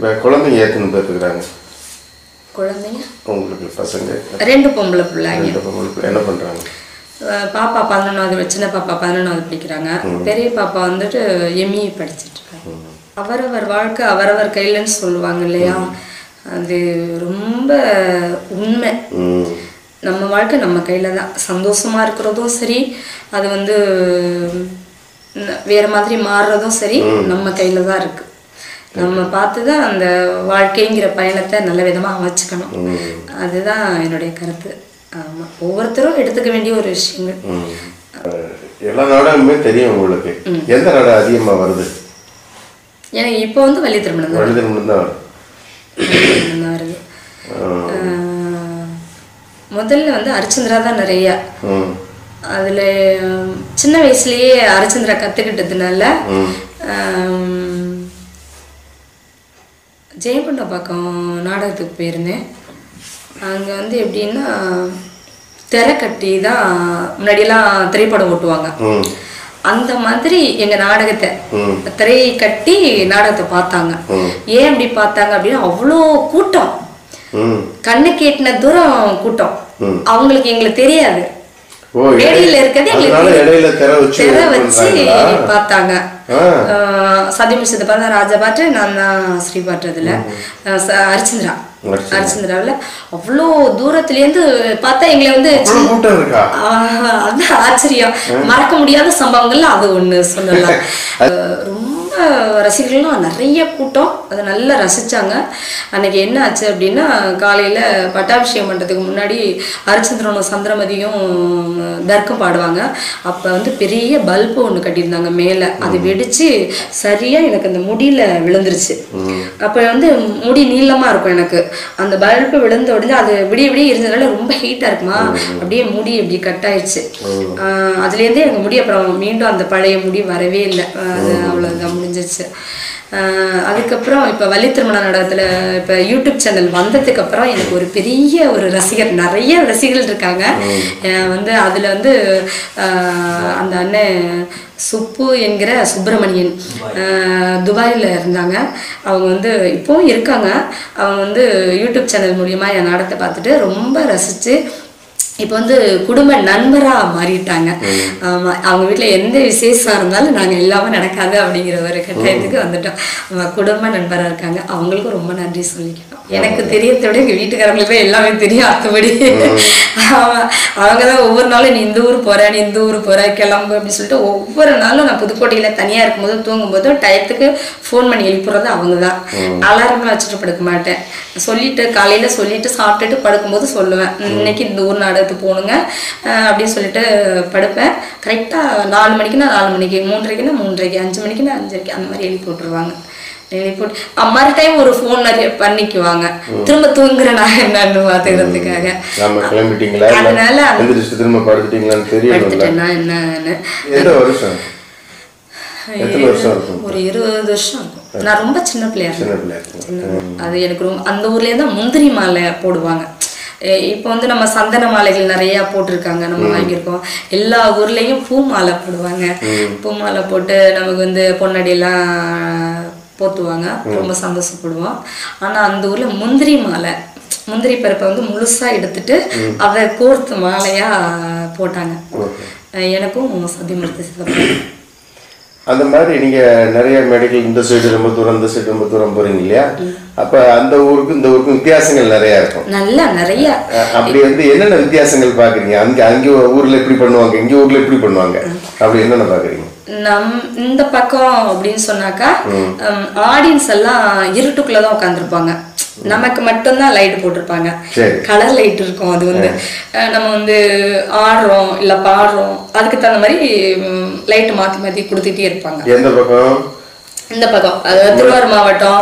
இப்போ குழந்தைங்க எத்தனை பேர் இருக்கிறாங்க குழந்தைங்க உங்களுக்கு பசங்க ரெண்டு பொம்பளை பிள்ளைங்க ரெண்டு பொம்பளை என்ன பண்ணுறாங்க அஹ் பாப்பா பதினொன்றாவது சின்ன பாப்பா பதினொன்றாவது படிக்கிறாங்க பெரிய பாப்பா வந்துட்டு எம்இ படிச்சிட்டு இருக்காங்க அவரவர் வாழ்க்கை அவரவர் கையிலன்னு சொல்லுவாங்க இல்லையா அது ரொம்ப உண்மை ம் நம்ம வாழ்க்கை நம்ம கையில் தான் சந்தோஷமா இருக்கிறதும் சரி அது வந்து ந- வேற மாதிரி மாறுறதும் சரி நம்ம கையில் தான் இருக்கு நம்ம பார்த்து தான் அந்த வாழ்க்கைங்கிற பயணத்தை நல்ல விதமாக அமைச்சுக்கணும் அதுதான் என்னுடைய கருத்து ஆமாம் ஒவ்வொருத்தரும் எடுத்துக்க வேண்டிய ஒரு விஷயங்கள் ம். அஹ், எல்லா நாடுமே தெரியும் உங்களுக்கு எந்த நாடு அதிகமாக வருது எனக்கு இப்போ வந்து வள்ளி திருமணம் தான் வழுது தான் வருது வள்ளி திருமணம் தான் வருது ஆஹ், முதல்ல வந்து அரிச்சந்திரா தான் நிறைய ம் அதில் சின்ன வயசுலயே அரிச்சந்திரா கற்றுக்கிட்டதுனால ஜெயங்கொண்ட பக்கம் நாடகத்துக்கு போயிருந்தேன் அங்கே வந்து எப்படின்னா திரை கட்டி தான் முன்னாடியெல்லாம் திரைப்படம் ஓட்டுவாங்க ம் அந்த மாதிரி எங்கள் நாடகத்தை ம் திரை கட்டி நாடகத்தை பார்த்தாங்க ஏன் அப்படி பார்த்தாங்க அப்படின்னா அவ்வளோ கூட்டம் ம் கண்ணுக்கு எட்டின தூரம் கூட்டம் அவங்களுக்கு எங்களுக்கு தெரியாது ஓ ரேடியோல இருக்கிறது அதனால எங்களுக்கு இடையில திரை வச்சு திரை இது வச்சு பண்றாங்களா? பார்த்தாங்க ஆ. சத்தியம் சித்தப்பா தான் ராஜா பாட்டு நான் தான் ஸ்ரீ பாட்டு அதில் அரிச்சந்திரா அரிச்சந்திரா. அரிச்சந்திராவில் அவ்வளோ தூரத்துலேருந்து பார்த்தா எங்களை வந்து அவ்வளவு கூட்டம் இருக்கா ஆஹ், அதான் ஆச்சரியம் மறக்க முடியாத சம்பவங்கள்ல அது ஒண்ணு சொல்லலாம் அஹ், ரொம்ப ரசிகர்களும் நிறைய கூட்டம் அதை நல்லா ரசிச்சாங்க அன்னைக்கு என்ன ஆச்சு அப்படின்னா காலையில பட்டாபிஷேகம் பண்றதுக்கு முன்னாடி ஹரிச்சந்திரனும் சந்திரமதியும் தர்க்கம் பாடுவாங்க அப்ப வந்து பெரிய பல்பு ஒண்ணு கட்டியிருந்தாங்க மேல அது வெடிச்சு சரியா எனக்கு அந்த முடியில விழுந்துருச்சு அப்ப வந்து முடி நீளமா இருக்கும் எனக்கு அந்த பல்பு விழுந்த உடனே அது விடிய விடிய இருந்ததுனால ரொம்ப ஹீட்டா இருக்குமா அப்படியே முடி இப்படி கட் ஆயிடுச்சு ஆஹ் அதுலேருந்தே எனக்கு முடி அப்புறம் மீண்டும் அந்த பழைய முடி வரவே இல்லை அது அவ்வளோதான் முடிஞ்சிச்சு ஆஹ் அதுக்கப்புறம் இப்போ வள்ளி திருமண நாடகத்தில் இப்போ யூடியூப் சேனல் வந்ததுக்கு அப்புறம் எனக்கு ஒரு பெரிய ஒரு ரசிகர் நிறைய ரசிகர்கள் இருக்காங்க ஆஹ் வந்து அதில் வந்து ஆஹ் அந்த அண்ணன் சுப்பு என்கிற சுப்பிரமணியன் ஆஹ் துபாயில் இருந்தாங்க அவங்க வந்து இப்போவும் இருக்காங்க அவங்க வந்து யூடியூப் சேனல் மூலியமா என் நாடகத்தை பார்த்துட்டு ரொம்ப ரசித்து இப்போ வந்து குடும்ப நண்பரா மாறிட்டாங்க ஆமா அவங்க வீட்ல எந்த விசேஷம் இருந்தாலும் நாங்க இல்லாம நடக்காது அப்படிங்கிற ஒரு கட்டாயத்துக்கு வந்துட்டோம் ஆமா, குடும்ப நண்பரா இருக்காங்க அவங்களுக்கும் ரொம்ப நன்றி சொல்லிக்கணும் எனக்கு தெரியறதை விட எங்க வீட்டுக்காரங்களுக்கு தான் எல்லாமே தெரியும் அத்தபடி ஆமா அவங்க தான் ஒவ்வொரு நாளும் நீ இந்த ஊர் போற நீ இந்த ஊர் போற கிளம்பு அப்படின்னு சொல்லிட்டு ஒவ்வொரு நாளும் நான் புதுக்கோட்டையில தனியா இருக்கும்போது தூங்கும்போது டயத்துக்கு ஃபோன் பண்ணி எழுப்புறது அவங்க தான் அலாரம்லாம் வச்சுட்டு படுக்க மாட்டேன் சொல்லிட்டு காலையில சொல்லிட்டு சாப்பிட்டுட்டு படுக்கும்போது சொல்லுவேன் இன்னைக்கு இந்த ஊர் நாடகத்துக்கு போகணுங்க அஹ் அப்படின்னு சொல்லிட்டு படுப்பேன் கரெக்டா நாலு மணிக்குன்னா நாலு மணிக்கு மூன்றரைக்குன்னா மூன்றரைக்கு அஞ்சு மணிக்குன்னா அஞ்சரைக்கு அந்த மாதிரி எழுப்பி விட்டுருவாங்க எழுப்பி விட்டு மறு டைம் ஒரு ஃபோன் நிறைய பண்ணிக்குவாங்க திரும்ப தூங்குறேன் நான் என்னன்னு பார்த்துக்கிறதுக்காக நாம கிளம்பிட்டீங்களா இல்ல அதனால அந்த- எந்திரிச்சு திரும்ப படுத்துட்டீங்களான்னு தெரியணும்ல படுத்துட்டேன்னா என்னன்னு எந்த வருஷம் எத்தனை வருஷம் இருக்கும் ஒரு இருபது வருஷம் இருக்கும் நான் ரொம்ப சின்ன பிள்ளையா இருந்தேன் சின்ன பிள்ளையா இருக்கும் அது எனக்கு ரொம்ப அந்த ஊர்லயே தான் முந்திரி மாலை போடுவாங்க எ- இப்போ வந்து நம்ம சந்தன மாலைகள் நிறைய போட்டிருக்காங்க நம்ம வாங்கியிருக்கோம் எல்லா ஊர்லயும் பூ மாலை போடுவாங்க பூ மாலை போட்டு நமக்கு வந்து பொன்னாடியெல்லாம் போத்துவாங்க ரொம்ப சந்தோஷப்படுவோம் ஆனா அந்த ஊர்ல முந்திரி மாலை முந்திரி பருப்பை வந்து முழுசா எடுத்துட்டு அதை கோர்த்து மாலையா போட்டாங்க அஹ் எனக்கும் சத்தியமூர்த்தி சிதம்பரம் அந்த மாதிரி நீங்க நிறைய மெடிக்கல் இந்த சைடு ரொம்ப தூரம் இந்த சைடு ரொம்ப தூரம் போறீங்க இல்லையா அப்ப அந்த ஊருக்கும் இந்த ஊருக்கும் வித்தியாசங்கள் நிறைய இருக்கும் நல்லா நிறைய அஹ் அப்படி வந்து என்னென்ன வித்தியாசங்கள் பாக்குறீங்க அங்க அங்க ஊர்ல எப்படி பண்ணுவாங்க இங்க ஊர்ல எப்படி பண்ணுவாங்க அப்படி என்னென்ன பாக்குறீங்க நம் இந்த பக்கம் அப்படின்னு சொன்னாக்கா ஆடியன்ஸ் எல்லாம் இருட்டுக்குள்ள தான் உட்காந்துருப்பாங்க நமக்கு மட்டும்தான் லைட் போட்டிருப்பாங்க சரி. கலர் லைட் இருக்கும் அது வந்து அஹ் நம்ம வந்து ஆடுறோம் இல்ல பாடுறோம் அதுக்கு தகுந்த மாதிரி லைட் மாத்தி மாத்தி கொடுத்துட்டே இருப்பாங்க எந்த பக்கம் இந்த பக்கம் அதாவது திருவாரூர் மாவட்டம்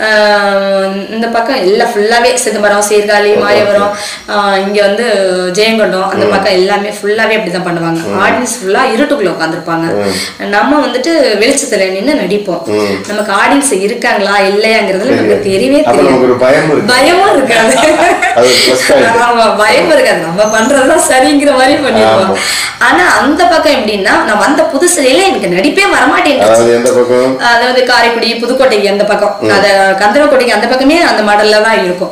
ஆஹ் இந்த பக்கம் எல்லாம் ஃபுல்லாவே சிதம்பரம் சீர்காழி மாயவரம் ஆஹ் இங்க வந்து ஜெயங்கொண்டம் அந்த பக்கம் எல்லாமே ஃபுல்லாவே அப்படிதான் பண்ணுவாங்க ஆடியன்ஸ் ஃபுல்லா இருட்டுக்குள்ள உட்காந்துருப்பாங்க நம்ம வந்துட்டு வெளிச்சத்துல நின்று நடிப்போம் நமக்கு ஆடியன்ஸ் இருக்காங்களா இல்லையாங்கிறதுல நமக்கு தெரியவே அப்ப தெரியாது நமக்கு ஒரு பயம் இருக்கு பயமும் இருக்காது அது ஒரு plus point. ஆமா பயம் இருக்காது நம்ம பண்றதுதான் சரிங்கிற மாதிரி பண்ணிடுவோம் ஆனா அந்த பக்கம் எப்படின்னா நான் வந்த புதுசுல எனக்கு நடிப்பே வரமாட்டேங்குது அதாவது எந்த பக்கம் அது வந்து அதாவது காரைக்குடி புதுக்கோட்டைக்கு அந்த பக்கம் அத கந்தரக்கோட்டைக்கு அந்த பக்கமே அந்த மாடல்ல தான் இருக்கும்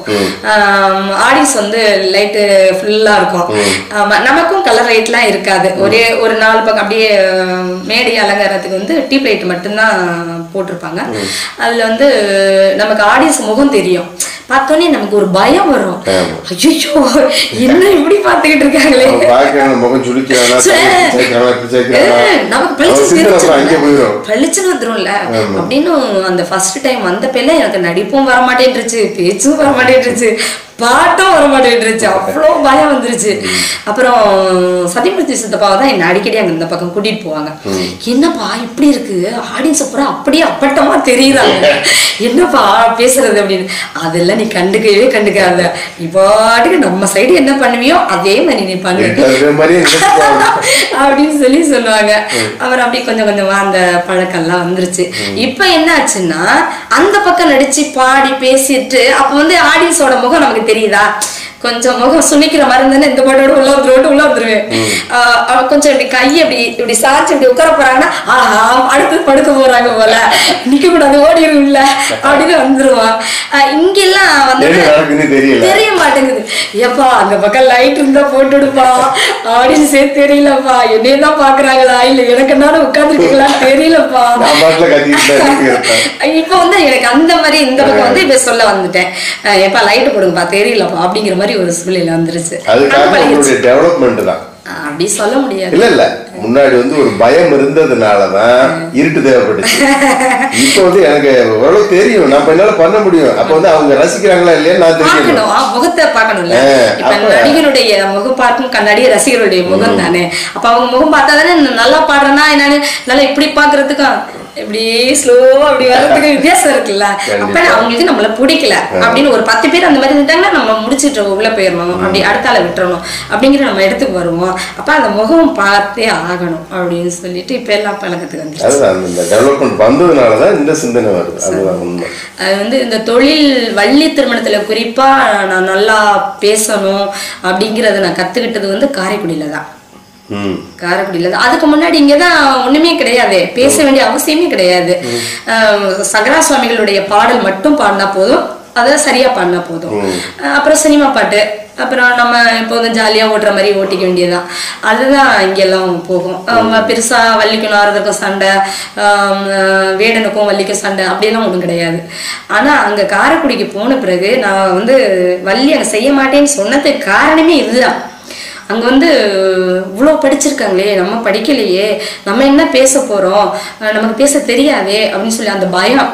ஆடிஸ் வந்து லைட்டு ஃபுல்லா இருக்கும் ஆமா, நமக்கும் கலர் லைட்லாம் இருக்காது ஒரே ஒரு நாலு பக்கம் அப்படியே அஹ், மேடை அலங்காரத்துக்கு வந்து டீப் லைட் மட்டும்தான் போட்டிருப்பாங்க அதுல வந்து நமக்கு ஆடியன்ஸ் முகம் தெரியும் பார்த்தோன்னே நமக்கு ஒரு பயம் வரும் ஆமா. ஐயோ என்ன இப்படி பார்த்துக்கிட்டு இருக்காங்களே அவன் பார்க்கறான், முகம் சுளிக்கிறானா, சேர்க்கிறானா, இப்படி சேர்க்கிறானா. ஏய், நமக்கு அவன் பளிச்சுன்னு சிந்தனை அப்புறம் அங்கே தெரிஞ்சிரும்ல. போயிடும் பளிச்சுன்னு வந்துரும்ல அப்படின்னு அந்த ஃபர்ஸ்ட் டைம் வந்த பேர்ல எனக்கு நடிப்பும் வர மாட்டேன்ருச்சு பேச்சும் வர மாட்டேன்ருச்சு பாட்டும் வர மாட்டேன்ருச்சு அவ்வளோ பயம் வந்துருச்சு அப்புறம் சத்தியமூர்த்தி சித்தப்பாவை தான் என்ன அடிக்கடி அங்க இந்த பக்கம் கூட்டிட்டு போவாங்க என்னப்பா இப்படி இருக்கு ஆடியன்ஸ் அப்புறம் அப்படியே அப்பட்டமா தெரியுறாங்க என்னப்பா பேசுறது அப்படின்னு அதெல்லாம் நீ கண்டுக்கவே கண்டுக்காத நீ பாட்டுக்கு நம்ம சைடு என்ன பண்ணுவியோ அதே மாதிரி நீ பண்ணு அதே மாதிரியே நினைச்சுக்குவாங்க. அப்படின்னு சொல்லி சொல்லுவாங்க அப்புறம் அப்படியே கொஞ்சம் கொஞ்சமா அந்த பழக்கம்லாம் வந்துருச்சு இப்ப என்ன ஆச்சுன்னா அந்த பக்கம் நடிச்சு பாடி பேசிட்டு அப்ப வந்து ஆடியன்ஸோட முகம் நமக்கு தெரியுதா கொஞ்சம் முகம் சுனிக்கிற மாதிரி இருந்தானே இந்த பாட்டோட உள்ள வந்துருவோம் உள்ள வந்துருவேன் ஆஹ் அவ- கொஞ்சம் இப்படி கையை இப்படி இப்படி சாய்ச்சி இப்படி உட்கார போறாங்கன்னா ஆஹா அடுத்து படுக்க போறாங்க போல நிக்க கூடாது ஓடிடும்ல அப்படின்னு வந்துருவான் ஆஹ் இங்கெல்லாம் வந்து என்ன நடக்குன்னு தெரியல தெரிய மாட்டேங்குது ஏப்பா அந்த பக்கம் லைட் இருந்தா போட்டுடுப்பா ஆடியன்ஸே தெரியலப்பா என்னைய தான் பாக்குறாங்களா இல்ல எனக்கு என்னாலும் உட்காந்துருக்கீங்களா தெரியலப்பா நான் பாட்டுல கத்திட்டு தான் இருப்பேன் இப்போ வந்து எனக்கு அந்த மாதிரி இந்த பக்கம் வந்து இப்ப சொல்ல வந்துட்டேன் அஹ் ஏப்பா லைட் போடுங்கப்பா தெரியலப்பா அப்படிங்கிற மாதிரி ஒரு சூழ்நிலை வந்துருச்சு அதுக்காக அது பழகிடுச்சு. உங்களுடைய டெவலப்மெண்ட் தான் அஹ் அப்படி சொல்ல முடியாது இல்ல இல்ல முன்னாடி வந்து ஒரு பயம் இருந்ததுனாலதான் இருட்டு தேவைப்பட்டுச்சு இப்போ வந்து எனக்கு ஓரளவு தெரியும் நம்ம என்னால பண்ண முடியும் அப்ப வந்து அவங்க ரசிக்கிறாங்களா இல்லையா நான் தெரியணும் பார்க்கணும் ஆ, முகத்தை பார்க்கணும்ல ஆ, இப்ப அப்ப- நடிகனுடைய முகம் பார்க்கும் கண்ணாடி ரசிகருடைய முகம் தானே அப்ப அவங்க முகம் பார்த்தா தானே நல்லா பாடுறேன்னா என்னன்னு நல்லா இப்படி பாக்குறதுக்கும் இப்படி ஸ்லோவா அப்படி வர்றதுக்கு வித்தியாசம் இருக்குல்ல அப்ப அவங்களுக்கு நம்மள பிடிக்கல அப்படின்னு ஒரு பத்து பேர் அந்த மாதிரி இருந்துட்டாங்கன்னா நம்ம முடிச்சிட்டு உள்ள போயிடணும் அப்படி அடுத்த ஆளை விட்டுறணும் அப்படிங்கிற நம்ம இடத்துக்கு வருவோம் அப்ப அந்த முகம் பார்த்தே ஆகணும் அப்படின்னு சொல்லிட்டு இப்ப எல்லாம் பழக்கத்துக்கு வந்துருச்சு அதுதான் இந்த டெவலப்மெண்ட் வந்ததுனாலதான் இந்த சிந்தனை வருது அதுதான் உண்மை அது வந்து இந்த தொழில் வள்ளி திருமணத்துல குறிப்பா நான் நல்லா பேசணும் அப்படிங்கறத நான் கத்துக்கிட்டது வந்து காரைக்குடியில தான் ம் காரைக்குடியில தான் அதுக்கு முன்னாடி இங்க தான் ஒண்ணுமே கிடையாது பேச வேண்டிய அவசியமே கிடையாது அஹ் சங்கரா சுவாமிகளுடைய பாடல் மட்டும் பாடினா போதும் அதை சரியா பாடினா போதும் அஹ் அப்புறம் சினிமா பாட்டு அப்புறம் நம்ம எப்போதும் ஜாலியா ஓட்டுற மாதிரி ஓட்டிக்க வேண்டியதுதான் அதுதான் இங்கெல்லாம் போகும் அஹ் பெருசா வள்ளிக்கும் நாரதற்கும் சண்டை ஆம், அஹ் வேடனுக்கும் வள்ளிக்கும் சண்டை அப்படியெல்லாம் ஒண்ணும் கிடையாது ஆனா அங்க காரைக்குடிக்கு போன பிறகு நான் வந்து வள்ளி அங்க செய்ய மாட்டேன்னு சொன்னதுக்கு காரணமே இதுதான் அங்க வந்து இவ்வளோ படிச்சிருக்காங்களே நம்ம படிக்கலையே நம்ம என்ன பேச போறோம் அஹ் நமக்கு பேச தெரியாதே அப்படின்னு சொல்லி அந்த பயம்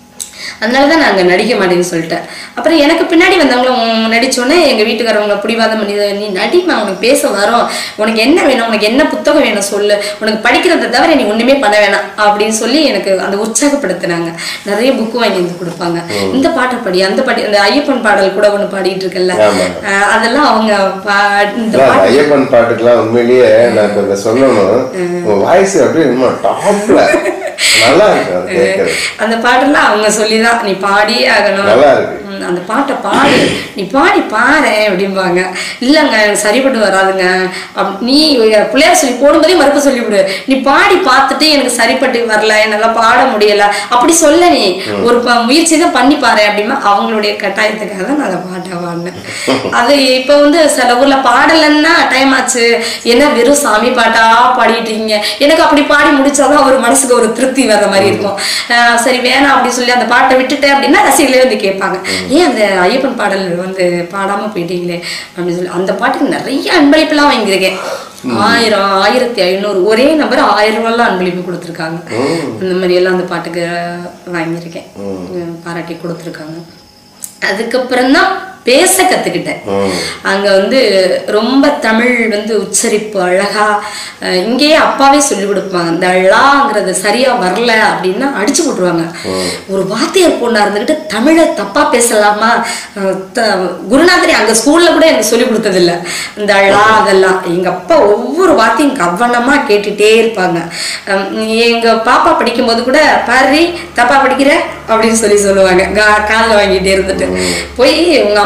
அதனால தான் நான் அங்கே நடிக்க மாட்டேன்னு சொல்லிட்டேன் அப்புறம் எனக்கு பின்னாடி வந்தவங்களும் நடிச்சோன்னே எங்கள் வீட்டுக்காரவங்க பிடிவாதம் பண்ணி நீ நடிமா உனக்கு பேச வரோம் உனக்கு என்ன வேணும் உனக்கு என்ன புத்தகம் வேணும் சொல்லு உனக்கு படிக்கிறத தவிர நீ ஒன்றுமே பண்ண வேணாம் அப்படின்னு சொல்லி எனக்கு அந்த உற்சாகப்படுத்தினாங்க நிறைய புக்கு வாங்கி வந்து கொடுப்பாங்க இந்த பாட்டை படி அந்த பாட்டி அந்த ஐயப்பன் பாடல் கூட ஒன்று பாடிட்டு இருக்கல்ல ஆமா. அஹ் அதெல்லாம் அவங்க பா இந்த அதான் பாட்டு அந்த ஐயப்பன் பாட்டுக்கெல்லாம் உண்மையிலேயே நான் இப்ப இதை சொல்லணும் உங்க வாய்ஸ் அப்படியே இன்னும் டாப்ல நல்லா இருக்கு அது கேட்கறது அந்த பாட்டெல்லாம் அவங்க சொல்லிதான் நீ பாடியே ஆகணும் நல்லா இருக்கு ம், அந்த பாட்டை பாடு நீ பாடி பாரு அப்படிம்பாங்க இல்லைங்க எனக்கு சரிப்பட்டு வராதுங்க அப் நீ பிள்ளையார் சொல்லி போடும்போதே மறுப்பு சொல்லிவிடு நீ பாடி பார்த்துட்டு எனக்கு சரிப்பட்டு வரல என்னால பாட முடியல அப்படி சொல்ல நீ ஒரு ப- முயற்சி தான் பண்ணி பாரு அப்படிமா அவங்களுடைய கட்டாயத்துக்காக தான் நான் அதை பாட்டை பாடினேன் அது இப்போ வந்து சில ஊர்ல பாடலைன்னா டைம் ஆச்சு என்ன வெறும் சாமி பாட்டா பாடிட்டு இருக்கீங்க எனக்கு அப்படி பாடி முடிச்சாதான் ஒரு மனசுக்கு ஒரு திருப்தி வர்ற மாதிரி இருக்கும் அஹ் சரி வேணாம் அப்படின்னு சொல்லி அந்த பாட்டை விட்டுட்டேன் அப்படின்னா ரசிகர்களே வந்து கேட்பாங்க ஏன் அந்த ஐயப்பன் பாடல் வந்து பாடாம போயிட்டீங்களே அப்படின்னு சொல்லி அந்த பாட்டுக்கு நிறைய அன்பளிப்புலாம் வாங்கியிருக்கேன் ஆயிரம் ஆயிரத்தி ஐநூறு ஒரே நம்பர் ஆயிரம் ரூபாய்லாம் அன்பளிப்பு கொடுத்துருக்காங்க அந்த மாதிரி எல்லாம் அந்த பாட்டுக்கு வாங்கியிருக்கேன் உம், பாராட்டி கொடுத்துருக்காங்க அதுக்கப்புறம் தான் பேச கத்துக்கிட்டேன் ம். அங்க வந்து ரொம்ப தமிழ் வந்து உச்சரிப்பு அழகா அஹ் இங்கேயே அப்பாவே சொல்லி கொடுப்பாங்க இந்த ழாங்கிறது சரியா வரல அப்படின்னா அடிச்சு போட்டுருவாங்க ஒரு வாத்தியார் பொண்ணா இருந்துகிட்டு தமிழை தப்பா பேசலாமா அஹ் த- குருநாதரே அங்க ஸ்கூல்ல கூட எனக்கு சொல்லி கொடுத்ததில்ல இந்த ழா அதெல்லாம் எங்க அப்பா ஒவ்வொரு வார்த்தையும் கவனமா கேட்டுட்டே இருப்பாங்க அஹ் எங்க பாப்பா படிக்கும்போது கூட பாரு தப்பா படிக்கிற அப்படின்னு சொல்லி சொல்லுவாங்க கா- காதுல வாங்கிட்டே இருந்துட்டு போய் உங்க அம்மா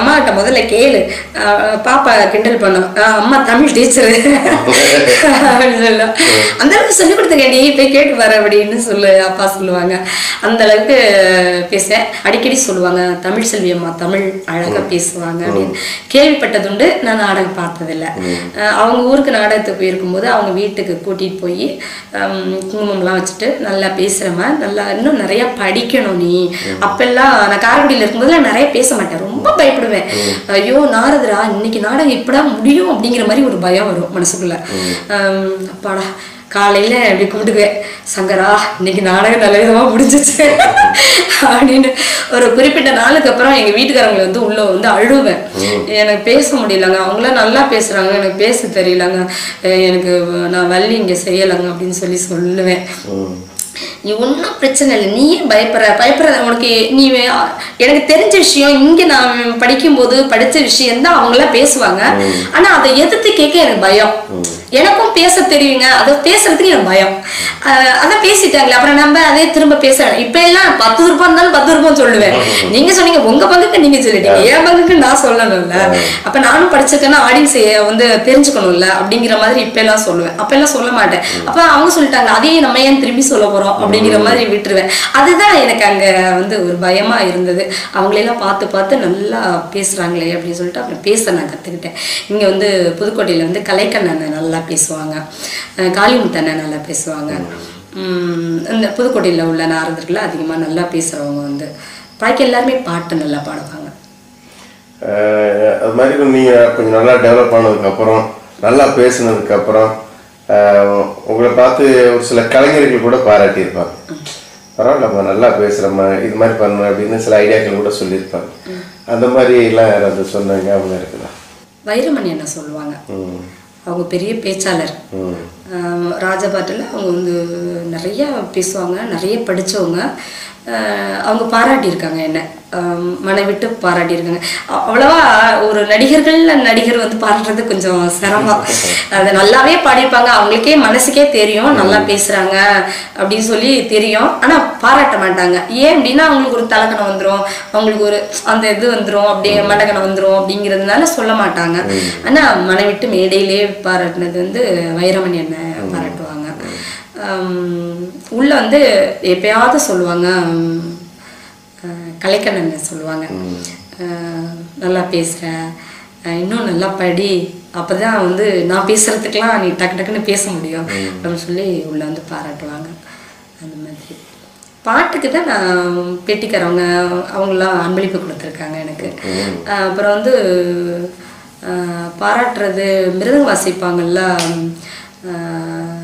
அம்மா கிட்ட முதல்ல கேளு அஹ் பாப்பா கிண்டல் பண்ணும் அஹ் அம்மா தமிழ் டீச்சரு அப்படின்னு சொல்லும் அந்த அளவுக்கு சொல்லி கொடுத்துருக்கேன் நீ போய் கேட்டு வர அப்படின்னு சொல்லு அப்பா சொல்லுவாங்க அந்த அளவுக்கு பேச அடிக்கடி சொல்லுவாங்க தமிழ் செல்வி அம்மா தமிழ் அழகா பேசுவாங்க அப்படின்னு கேள்விப்பட்டதுண்டு நான் நாடகம் பார்த்ததில்ல அஹ் அவங்க ஊருக்கு நாடகத்துக்கு போயிருக்கும்போது அவங்க வீட்டுக்கு கூட்டிட்டு போய் குங்குமம்லாம் வச்சுட்டு நல்லா பேசுறமா நல்லா இன்னும் நிறைய படிக்கணும் நீ அப்பெல்லாம் நான் காரைக்குடியில இருக்கும்போதுலாம் நிறைய பேச மாட்டேன் ரொம்ப பயப்படுவேன் ஐயோ நாரதரா இன்னைக்கு நாடகம் இப்படா முடியும் அப்படிங்கிற மாதிரி ஒரு பயம் வரும் மனசுக்குள்ள ஆம், அப்பாடா காலையில இப்படி கூப்பிட்டுக்குவேன் சங்கரா இன்னைக்கு நாடகம் நல்ல விதமா முடிஞ்சிச்சு அப்படின்னு ஒரு குறிப்பிட்ட நாளுக்கு அப்புறம் எங்க வீட்டுக்காரங்களை வந்து உள்ள வந்து அழுவேன் எனக்கு பேச முடியலங்க அவங்களாம் நல்லா பேசுறாங்க எனக்கு பேச தெரியலங்க அஹ் எனக்கு நான் வள்ளி இங்க செய்யலைங்க அப்படின்னு சொல்லி சொல்லுவேன் ம். நீ ஒன்றும் பிரச்சனை இல்லை நீயே பயப்படுற பயப்படுற உனக்கு நீ வே- எனக்கு தெரிஞ்ச விஷயம் இங்க நான் படிக்கும்போது படிச்ச விஷயம் தான் அவங்களாம் பேசுவாங்க ஆனா அதை எதிர்த்து கேட்க எனக்கு பயம் எனக்கும் பேச தெரியுங்க அதை பேசுறதுக்கு எனக்கு பயம் அஹ் அதான் பேசிட்டாங்களே அப்புறம் நம்ம அதே திரும்ப பேச இப்ப எல்லாம் பத்து ரூபாய் இருந்தாலும் பத்து ரூபாய் சொல்லுவேன் நீங்க சொன்னீங்க உங்க பங்குக்கு நீங்க சொல்லிட்டீங்க என் பங்குக்கு நான் சொல்லணும்ல அப்ப நானும் படிச்சிருக்கேன்னா ஆடியன்ஸ் வந்து தெரிஞ்சுக்கணும்ல அப்படிங்கிற மாதிரி இப்ப எல்லாம் சொல்லுவேன் அப்ப எல்லாம் சொல்ல மாட்டேன் அப்ப அவங்க சொல்லிட்டாங்க அதையே நம்ம ஏன் திரும்பி சொல்ல போறோம் அப்படிங்கிற மாதிரி விட்டுருவேன் அதுதான் எனக்கு அங்க வந்து ஒரு பயமா இருந்தது அவங்களெல்லாம் பார்த்து பார்த்து நல்லா பேசுறாங்களே அப்படின்னு சொல்லிட்டு அப்புறம் பேச நான் கத்துக்கிட்டேன் இங்க வந்து புதுக்கோட்டையில வந்து கலைக்கண்ணன் நல்லா பேசுவாங்க அஹ் காளிமுத்தண்ணன் நல்லா பேசுவாங்க உம் இந்த புதுக்கோட்டையில உள்ள நாரதர்கள் அதிகமா நல்லா பேசுறவங்க வந்து பாக்கி எல்லாருமே பாட்டு நல்லா பாடுவாங்க அஹ் அது மாதிரி நீங்க கொஞ்சம் நல்லா டெவலப் ஆனதுக்கு அப்புறம் நல்லா பேசுனதுக்கு அப்புறம் அஹ் உங்களை பார்த்து ஒரு சில கலைஞர்கள் கூட பாராட்டியிருப்பாங்க பரவாயில்லம்மா நல்லா பேசுறம்மா இது மாதிரி பண்ணணும் அப்படின்னு சில ஐடியாக்கள் கூட சொல்லியிருப்பாங்க அந்த மாதிரி எல்லாம் யாராவது சொன்ன ஞாபகம் இருக்குதா வைரமணி என்ன சொல்லுவாங்க ம் அவங்க பெரிய பேச்சாளர் ம் ஆஹ் ராஜபாட்டில் அவங்க வந்து நிறைய பேசுவாங்க நிறைய படிச்சவங்க ஆஹ் அவங்க பாராட்டியிருக்காங்க என்ன ஆஹ் மனை விட்டு பாராட்டியிருக்காங்க அ- அவ்வளவா ஒரு நடிகர்கள்ல நடிகர் வந்து பாராட்டுறது கொஞ்சம் சிரமம் அதை நல்லாவே பாடியிருப்பாங்க அவங்களுக்கே மனசுக்கே தெரியும் நல்லா பேசுறாங்க அப்படின்னு சொல்லி தெரியும் ஆனா பாராட்ட மாட்டாங்க ஏன் அப்படின்னா அவங்களுக்கு ஒரு தலக்கணம் வந்துரும் அவங்களுக்கு ஒரு அந்த இது வந்துரும் அப்படியே மண்டகணம் வந்துரும் அப்படிங்கிறதுனால சொல்ல மாட்டாங்க ஆனா மனை விட்டு மேடையிலே பாராட்டினது வந்து வைரமணி என்ன பாராட்டுவாங்க ஆம், உள்ள வந்து எப்பயாவது சொல்லுவாங்க உம், அஹ், கலைக்கண்ணன் சொல்லுவாங்க அஹ், நல்லா பேசுற அஹ், இன்னும் நல்லா படி அப்பதான் வந்து நான் பேசுறதுக்கெல்லாம் நீ டக்கு டக்குன்னு பேச முடியும் அப்படின்னு சொல்லி உள்ள வந்து பாராட்டுவாங்க அந்த மாதிரி பாட்டுக்கு தான் நான் பேட்டிக்காரவங்க அவங்களாம் அன்பளிப்பு கொடுத்துருக்காங்க எனக்கு அஹ் அப்புறம் வந்து அஹ் பாராட்டுறது மிருதங்க வாசிப்பாங்கல்ல அஹ்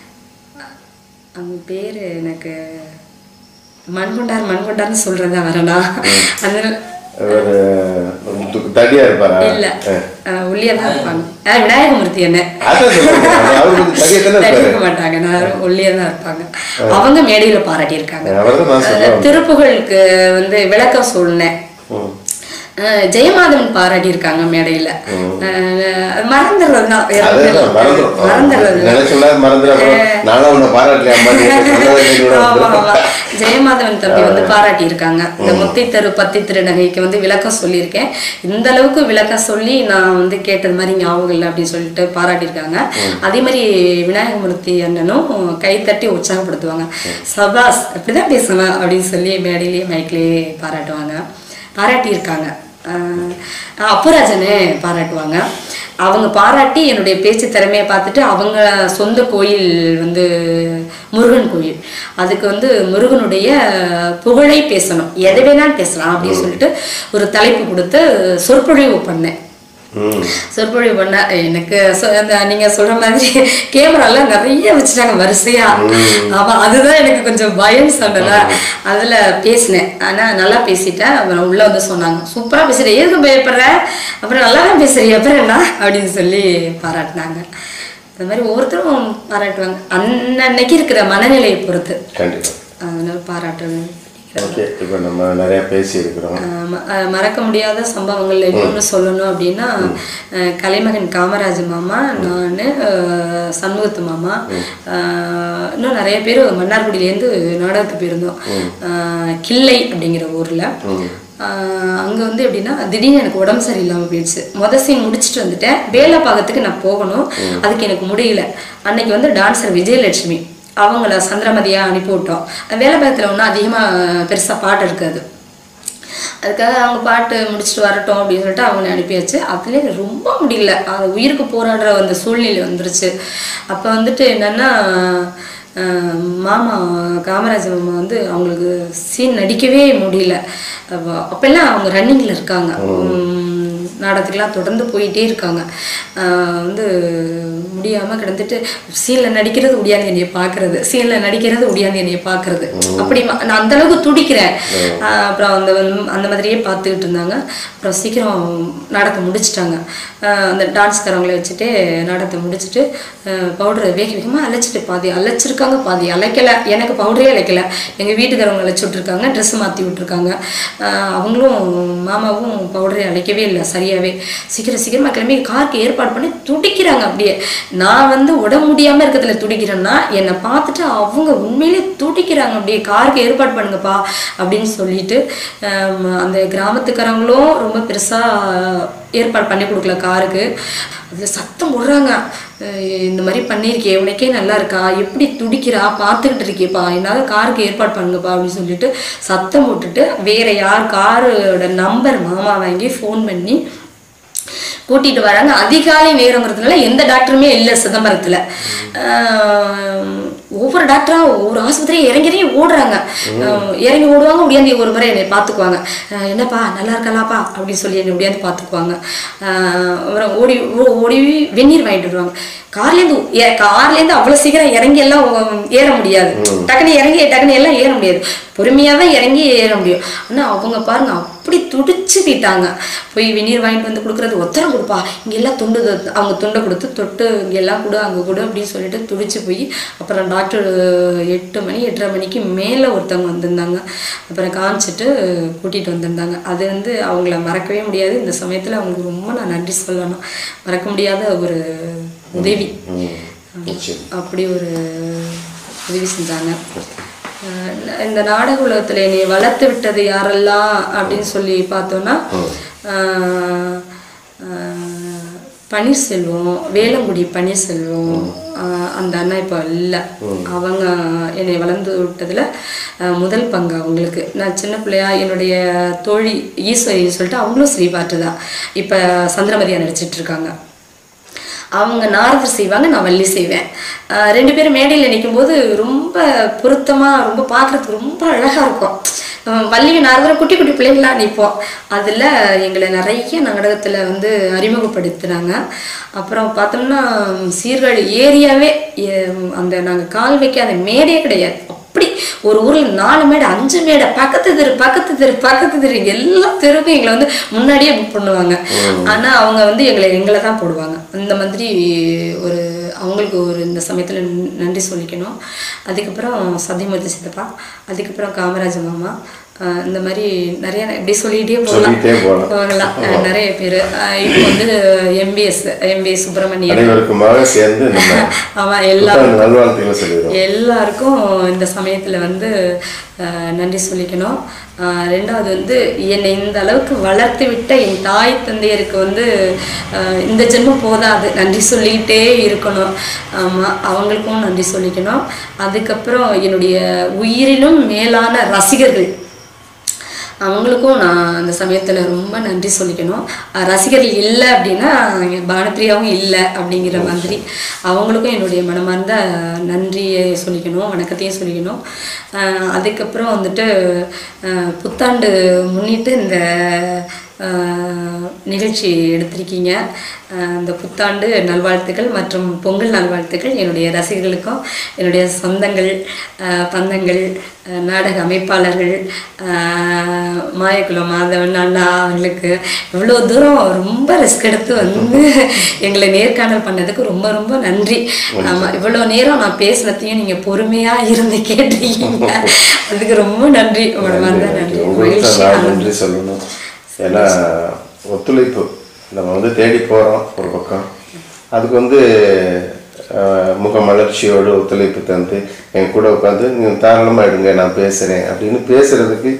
அவங்க பேர் எனக்கு மண்கொண்டார் மண்கொண்டார்னு சொல்றதா வரனா அந்த ஒரு து- தடியா இருப்பாரா இல்ல ஒல்லியா தான் இருப்பாங்க அஹ் விநாயகமூர்த்தி என்ன அதான் சொல்லுங்க அவர் கொஞ்சம் தடியா தானே இருப்பாரு இருக்க மாட்டாங்க நான் ஒல்லியா தான் இருப்பாங்க அவங்க மேடையில பாராட்டியிருக்காங்க அவர்தான் நான் சொல்லுவேன் திருப்புகழுக்கு வந்து விளக்கம் சொன்னேன் ம். அஹ் ஜெயமாதவன் பாராட்டியிருக்காங்க மேடையில அஹ் மறந்துடுறது தான் வேற ஒண்ணும் இல்ல. அதேதான் மறந்துடும் மறந்துடுறது நினைச்சுள்ள மறந்துடும் அப்புறம் நானும் உன்னை பாராட்டலையா அம்மா நீ சொன்னதை கேட்டு ஆமா, ஆமா. ஜெயமாதவன் தம்பி வந்து பாராட்டி இருக்காங்க இந்த முத்தை தரு பத்தி திருநகைக்கு வந்து விளக்கம் சொல்லியிருக்கேன் இந்த அளவுக்கு விளக்கம் சொல்லி நான் வந்து கேட்டது மாதிரி ஞாபகம் இல்லை அப்படின்னு சொல்லிட்டு பாராட்டியிருக்காங்க அதே மாதிரி விநாயகமூர்த்தி அண்ணனும் கை தட்டி உற்சாகப்படுத்துவாங்க சபாஸ் இப்படிதான் பேசணும் அப்படின்னு சொல்லி மேடையிலேயே மைக்லேயே பாராட்டுவாங்க பாராட்டியிருக்காங்க ஆஹ் அப்புராஜனே பாராட்டுவாங்க அவங்க பாராட்டி என்னுடைய பேச்சு திறமையை பார்த்துட்டு அவங்க சொந்த கோயில் வந்து முருகன் கோயில் அதுக்கு வந்து முருகனுடைய புகழை பேசணும் எதை வேணாலும் பேசலாம் அப்படின்னு சொல்லிட்டு ஒரு தலைப்பு கொடுத்து சொற்பொழிவு பண்ணேன் ம் சொற்பொழிவு பண்ண எனக்கு சொ- அந்த நீங்க சொல்ற மாதிரி கேமராலாம் நிறைய வச்சுட்டாங்க வரிசையா ஆமா அதுதான் எனக்கு கொஞ்சம் பயம் சொன்னல அதுல பேசினேன் ஆனா நல்லா பேசிட்டேன் அப்புறம் உள்ள வந்து சொன்னாங்க சூப்பரா பேசுற எதுக்கு பயப்படுற அப்புறம் நல்லா தான் பேசுறீங்க அப்புறம் என்ன அப்படின்னு சொல்லி பாராட்டினாங்க இந்த மாதிரி ஒவ்வொருத்தரும் பாராட்டுவாங்க அன்னன்னைக்கு இருக்கிற மனநிலையை பொறுத்து கண்டிப்பா அதனால பாராட்டுறது ஓகே இப்போ நம்ம நிறைய பேசி இருக்கிறோம் ஆஹ் ம- ஆஹ் மறக்க முடியாத சம்பவங்கள் இன்னொன்று சொல்லணும் அப்படின்னா ஆஹ் கலைமகன் காமராஜ் மாமா நான் சண்முகத்து மாமா ஆஹ் இன்னும் நிறைய பேர் மன்னார்குடியிலேருந்து நாடகத்துக்கு போயிருந்தோம் ஆஹ் கிள்ளை அப்படிங்கிற ஊரில் அங்கே வந்து எப்படின்னா திடீர்னு எனக்கு உடம்பு சரியில்லாமல் போயிடுச்சு மொதல் சீன் முடிச்சுட்டு வந்துட்டேன் வேலை பார்க்கறதுக்கு நான் போகணும் அதுக்கு எனக்கு முடியல அன்னைக்கு வந்து டான்ஸர் விஜயலட்சுமி அவங்கள சந்திரமதியாக அனுப்பி விட்டோம் வேலை பார்க்கறதுல ஒன்றும் அதிகமாக பெருசாக பாட்டு இருக்காது அதுக்காக அவங்க பாட்டு முடிச்சுட்டு வரட்டும் அப்படின்னு சொல்லிட்டு அவங்களை அனுப்பியாச்சு அதுலேயே ரொம்ப முடியல அது உயிருக்கு போராடுற அந்த சூழ்நிலை வந்துருச்சு அப்போ வந்துட்டு என்னன்னா அஹ், மாமா காமராஜ் மாமா வந்து அவங்களுக்கு சீன் நடிக்கவே முடியல அப்போ அப்போல்லாம் அவங்க ரன்னிங்கில் இருக்காங்க உம், நாடகத்துக்குலாம் தொடர்ந்து போயிட்டே இருக்காங்க ஆஹ் வந்து முடியாமல் கிடந்துட்டு சீனில் நடிக்கிறது ஒடியாந்து என்னைய பார்க்கறது சீனில் நடிக்கிறது ஒடியாந்து என்னைய பார்க்கறது அப்படி ம- நான் அந்த அளவுக்கு துடிக்கிறேன் ஆஹ் அப்புறம் அந்த வந்து- அந்த மாதிரியே பார்த்துக்கிட்டு இருந்தாங்க அப்புறம் சீக்கிரம் நாடகத்தை முடிச்சிட்டாங்க ஆஹ் அந்த டான்ஸ்காரவங்கள வச்சுட்டு நாடகத்தை முடிச்சுட்டு பவுடரை வேக வேகமாக அழைச்சிட்டு பாதி அழைச்சிருக்காங்க பாதி அழைக்கல எனக்கு பவுடரே அழைக்கல எங்கள் வீட்டுக்காரவங்க அழைச்சி விட்ருக்காங்க ட்ரெஸ் மாற்றி விட்ருக்காங்க ஆஹ் அவங்களும் மாமாவும் பவுடரே அழைக்கவே இல்லை சரியாகவே சீக்கிரம் சீக்கிரமாக கிளம்பி காருக்கு ஏற்பாடு பண்ணி துடிக்கிறாங்க அப்படியே நான் வந்து உடம்பு முடியாமல் இருக்கிறதுல துடிக்கிறேன்னா என்னை பார்த்துட்டு அவங்க உண்மையிலே துடிக்கிறாங்க அப்படியே காருக்கு ஏற்பாடு பண்ணுங்கப்பா அப்படின்னு சொல்லிட்டு ஆம், அந்த கிராமத்துக்காரங்களும் ரொம்ப பெருசாக ஏற்பாடு பண்ணி கொடுக்கல காருக்கு அதில் சத்தம் போடுறாங்க அஹ் இந்த மாதிரி பண்ணியிருக்கே உனக்கே நல்லா இருக்கா எப்படி துடிக்கிறா பார்த்துக்கிட்டு இருக்கியப்பா என்னால் காருக்கு ஏற்பாடு பண்ணுங்கப்பா அப்படின்னு சொல்லிட்டு சத்தம் போட்டுட்டு வேற யார் காரோட நம்பர் மாமா வாங்கி ஃபோன் பண்ணி கூட்டிட்டு வராங்க அதிகாலை நேரங்கிறதுனால எந்த டாக்டருமே இல்லை சிதம்பரத்துல ஆஹ் ஒவ்வொரு டாக்டரா ஒவ்வொரு ஆஸ்பத்திரியும் இறங்கி இறங்கி ஓடுறாங்க ஆஹ் இறங்கி ஓடுவாங்க முடியாந்து ஒரு முறை என்னை பார்த்துக்குவாங்க ஆஹ் என்னப்பா நல்லா இருக்கலாப்பா அப்படின்னு சொல்லி என்னை முடியாந்து பார்த்துக்குவாங்க ஆஹ் அப்புறம் ஓடி ஓ- ஓடி வெந்நீர் வாங்கிட்டு வருவாங்க கார்லேருந்து ஏ- கார்லேருந்து அவ்வளோ சீக்கிரம் இறங்கி எல்லாம் ஓ- ஏற முடியாது டக்குனு இறங்கி டக்குனு எல்லாம் ஏற முடியாது பொறுமையாக தான் இறங்கி ஏற முடியும் ஆனால் அவங்க பாருங்க அப்படி துடிச்சுக்கிட்டாங்க போய் வெந்நீர் வாங்கிட்டு வந்து கொடுக்குறது ஒத்தரம் கொடுப்பா இங்கெல்லாம் துண்டு தொ- அவங்க துண்டை கொடுத்து தொட்டு இங்கெல்லாம் கொடு அங்கே கொடு அப்படின்னு சொல்லிட்டு துடிச்சு போய் அப்புறம் டாக்டர் எட்டு மணி எட்டரை மணிக்கு மேலே ஒருத்தவங்க வந்திருந்தாங்க அப்புறம் காமிச்சிட்டு கூட்டிகிட்டு வந்திருந்தாங்க அது வந்து அவங்கள மறக்கவே முடியாது இந்த சமயத்தில் அவங்களுக்கு ரொம்ப நான் நன்றி சொல்லணும் மறக்க முடியாத ஒரு உதவி ம் நிச்சயம் அப்படி ஒரு உதவி செஞ்சாங்க அஹ் இந்த நாடக உலகத்துல என்னை வளர்த்து விட்டது யாரெல்லாம் அப்படின்னு சொல்லி பார்த்தோம்னா அஹ் அஹ் பன்னீர்செல்வம் வேலங்குடி பன்னீர்செல்வம் அஹ் அந்த அண்ணா இப்போ இல்லை அவங்க என்னை வளர்ந்து விட்டதுல அஹ் முதல் பங்கு அவங்களுக்கு நான் சின்ன பிள்ளையா என்னுடைய தோழி ஈஸ்வரி சொல்லிட்டு அவங்களும் ஸ்ரீபாட்டு தான் இப்போ சந்திரமதியா நடிச்சிட்டு இருக்காங்க அவங்க நாரதர் செய்வாங்க நான் வள்ளி செய்வேன் ஆஹ் ரெண்டு பேரும் மேடையில் நிற்கும்போது ரொம்ப பொருத்தமாக ரொம்ப பார்க்குறதுக்கு ரொம்ப அழகாக இருக்கும் ஆஹ் வள்ளியும் நாரதரும் குட்டி குட்டி பிள்ளைங்களா நிற்போம் அதில் எங்களை நிறைய நாடகத்தில் வந்து அறிமுகப்படுத்தினாங்க அப்புறம் பார்த்தோம்னா சீர்காழி ஏரியாவே ஏ- அந்த நாங்கள் கால் வைக்காத மேடையே கிடையாது அப்படி ஒரு ஊரில் நாலு மேடை அஞ்சு மேடை பக்கத்து தெரு பக்கத்து தெரு பக்கத்து தெரு எல்லா தெருவுக்கும் எங்களை வந்து முன்னாடியே புக் பண்ணுவாங்க ஆனா அவங்க வந்து எங்களை எங்களை தான் போடுவாங்க அந்த மாதிரி ஒரு அவங்களுக்கு ஒரு இந்த சமயத்துல நன்- நன்றி சொல்லிக்கணும் அதுக்கப்புறம் சத்தியமூர்த்தி சித்தப்பா அதுக்கப்புறம் காமராஜ மாமா ஆஹ் இந்த மாதிரி நிறைய இப்படி சொல்லிகிட்டே போகலாம் சொல்லிட்டே போகலாம். போகலாம் ஆஹ் நிறைய பேர் இப்போ வந்து எம்பிஎஸ் எம்பிஎஸ் சுப்பிரமணியன் அனைவருக்குமாக சேர்ந்து நம்ம அவன் எல்லா புத்தாண்டு நல்வாழ்த்துக்களை சொல்லிடுறோம் எல்லாருக்கும் இந்த சமயத்தில் வந்து அஹ், நன்றி சொல்லிக்கணும் அஹ், ரெண்டாவது வந்து என்னை இந்த அளவுக்கு வளர்த்து விட்ட என் தாய் தந்தையருக்கு வந்து அஹ், இந்த ஜென்மம் போதாது நன்றி சொல்லிக்கிட்டே இருக்கணும் ஆமாம் அவங்களுக்கும் நன்றி சொல்லிக்கணும் அதுக்கப்புறம் என்னுடைய உயிரிலும் மேலான ரசிகர்கள் அவங்களுக்கும் நான் அந்த சமயத்தில் ரொம்ப நன்றி சொல்லிக்கணும் அஹ் ரசிகர்கள் இல்லை அப்படின்னா இங்க பானுப்பிரியாவும் இல்லை அப்படிங்கிற மாதிரி அவங்களுக்கும் என்னுடைய மனமார்ந்த நன்றியை சொல்லிக்கணும் வணக்கத்தையும் சொல்லிக்கணும் அஹ் அதுக்கப்புறம் வந்துட்டு அஹ் புத்தாண்டு முன்னிட்டு இந்த அஹ், நிகழ்ச்சி எடுத்திருக்கீங்க அஹ், இந்த புத்தாண்டு நல்வாழ்த்துக்கள் மற்றும் பொங்கல் நல்வாழ்த்துக்கள் என்னுடைய ரசிகர்களுக்கும் என்னுடைய சொந்தங்கள் அஹ், பந்தங்கள் அஹ், நாடக அமைப்பாளர்கள் அஹ், மாயக்குளம் மாதவன் அண்ணா அவங்களுக்கு இவ்வளோ தூரம் ரொம்ப ரிஸ்க் எடுத்து வந்து எங்களை நேர்காணல் பண்ணதுக்கு ரொம்ப ரொம்ப நன்றி ஆமாம் இவ்வளோ நேரம் நான் பேசுனதையும் நீங்கள் பொறுமையாக இருந்து கேட்டிருக்கீங்க அதுக்கு ரொம்ப நன்றி உங்களோட வந்த நன்றி உங்களுக்கு மகிழ்ச்சி நான் ஆனந்தம். நன்றி சொல்லணும் ஏன்னா ஒத்துழைப்பு நம்ம வந்து தேடி போகிறோம் ஒரு பக்கம் அதுக்கு வந்து அஹ், முகமலர்ச்சியோடு ஒத்துழைப்பு தந்து என் கூட உட்காந்து நீங்கள் தாராளமாக எடுங்க நான் பேசுகிறேன் அப்படின்னு பேசுகிறதுக்கு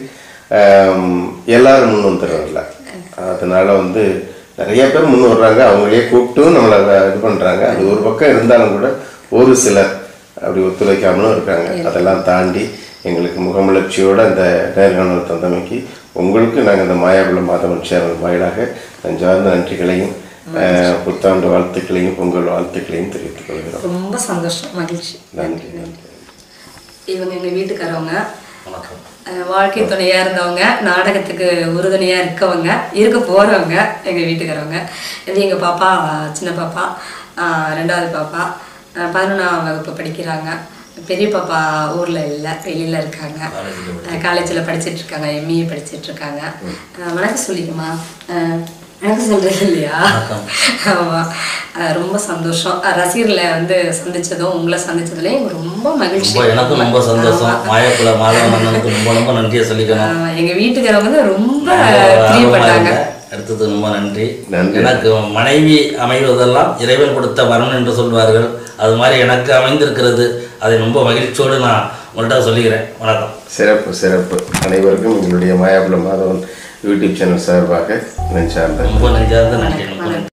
ஆம், எல்லாரும் முன் வந்துடுறதில்ல அதனால வந்து நிறைய பேர் முன் வர்றாங்க அவங்களே கூப்பிட்டும் நம்மளை இது பண்ணுறாங்க அது ஒரு பக்கம் இருந்தாலும் கூட ஒரு சிலர் அப்படி ஒத்துழைக்காமலும் இருக்காங்க அதெல்லாம் தாண்டி எங்களுக்கு முகமலர்ச்சியோட அந்த நேர்காணல் தந்தமைக்கு உங்களுக்கு நாங்கள் இந்த மாயாபுலம் மாதவன் சேனல் வாயிலாக நெஞ்சார்ந்த நன்றிகளையும் ஆஹ், புத்தாண்டு வாழ்த்துக்களையும் பொங்கல் வாழ்த்துக்களையும் தெரிவித்துக் கொள்கிறோம் ரொம்ப சந்தோஷம் மகிழ்ச்சி நன்றி நன்றி இவங்க எங்க வீட்டுக்காரவங்க வணக்கம் அஹ் வாழ்க்கை துணையா இருந்தவங்க நாடகத்துக்கு உறுதுணையா இருக்கவங்க இருக்க போறவங்க எங்க வீட்டுக்காரவங்க இது எங்க பாப்பா சின்ன பாப்பா அஹ் ரெண்டாவது பாப்பா அஹ் பதினொன்றாம் வகுப்பு படிக்கிறாங்க பெரிய பாப்பா ஊர்ல இல்லை வெளியில இருக்காங்க காலேஜில் படிச்சிட்டு இருக்காங்க எம்இஏ படிச்சிட்டு இருக்காங்க அஹ் வணக்கம் சொல்லிக்குமா அஹ் வணக்கம் சொல்றது இல்லையா ஆமா அஹ் ரொம்ப சந்தோஷம் அஹ் ரசிகர்களை வந்து சந்திச்சதும் உங்களை சந்திச்சதுல எனக்கு ரொம்ப மகிழ்ச்சி ரொம்ப எனக்கும் ரொம்ப சந்தோஷம் மாயக்குல மாதவன் அண்ணனுக்கு ரொம்ப ரொம்ப நன்றியை சொல்லிக்கணும் ஆமா, எங்க வீட்டுக்காரவங்க வந்து ரொம்ப ஆர்வமா பிரியப்பட்டாங்க இருங்க. அடுத்தது ரொம்ப நன்றி நன்றி. எனக்கு மனைவி அமைவதெல்லாம் இறைவன் கொடுத்த வரம் என்று சொல்வார்கள் அது மாதிரி எனக்கு அமைந்திருக்கிறது அதை ரொம்ப மகிழ்ச்சியோடு நான் உங்கள்கிட்ட சொல்லிக்கிறேன் வணக்கம் சிறப்பு சிறப்பு அனைவருக்கும் எங்களுடைய மாயாபுலம் மாதவன் யூடியூப் சேனல் சார்பாக நெஞ்சார்ந்த ரொம்ப நெஞ்சார்ந்த நன்றி ரொம்ப நன்றி